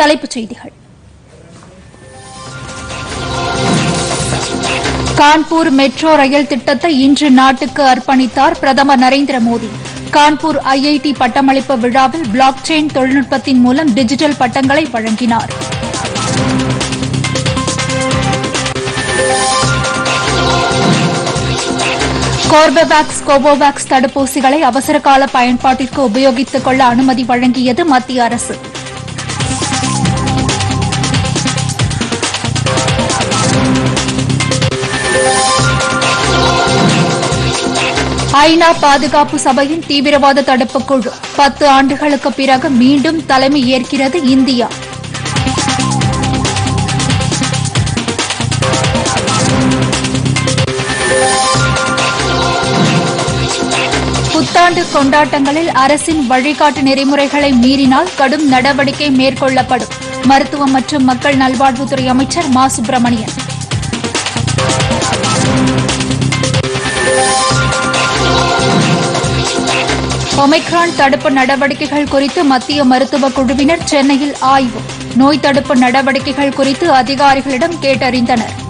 தலைப்புச் செய்திகள் Kanpur metro rail திட்டத்தை இன்று நாட்டுக்கு அர்ப்பணித்தார் பிரதமர் நரேந்திர மோடி கான்பூர் ஐஐடி பட்டமளிப்பு விழாவில் பிளாக் செயின் தொழில்நுட்பத்தின் மூலம் டிஜிட்டல் பட்டங்களை வழங்கினார் கோர்பவேக்ஸ் கோவோவேக்ஸ் தடுப்பூசிகளை அவசரகால பயன்பாட்டிற்கு உபயோகித்துக் கொள்ள அனுமதி வழங்கியது மத்திய அரசு ஐநா பாதுகாப்பு சபையின் தீவிரவாத தடுப்புக் குழு பத்து ஆண்டுகளுக்கு பிறகு மீண்டும் தலைமை ஏற்கிறது இந்தியா புத்தாண்டு கொண்டாட்டங்களில் அரசின் வழிகாட்டு நெறிமுறைகளை மீறினால் கடும் நடவடிக்கை மேற்கொள்ளப்படும் மருத்துவம் மற்றும் மக்கள் நல்வாழ்வுத்துறை அமைச்சர் மா சுப்பிரமணியன் ஒமைக்ரான் தடுப்பு நடவடிக்கைகள் குறித்து மத்திய மருத்துவ குழுவினர் சென்னையில் ஆய்வு நோய் தடுப்பு நடவடிக்கைகள் குறித்து அதிகாரிகளிடம் கேட்டறிந்தனர்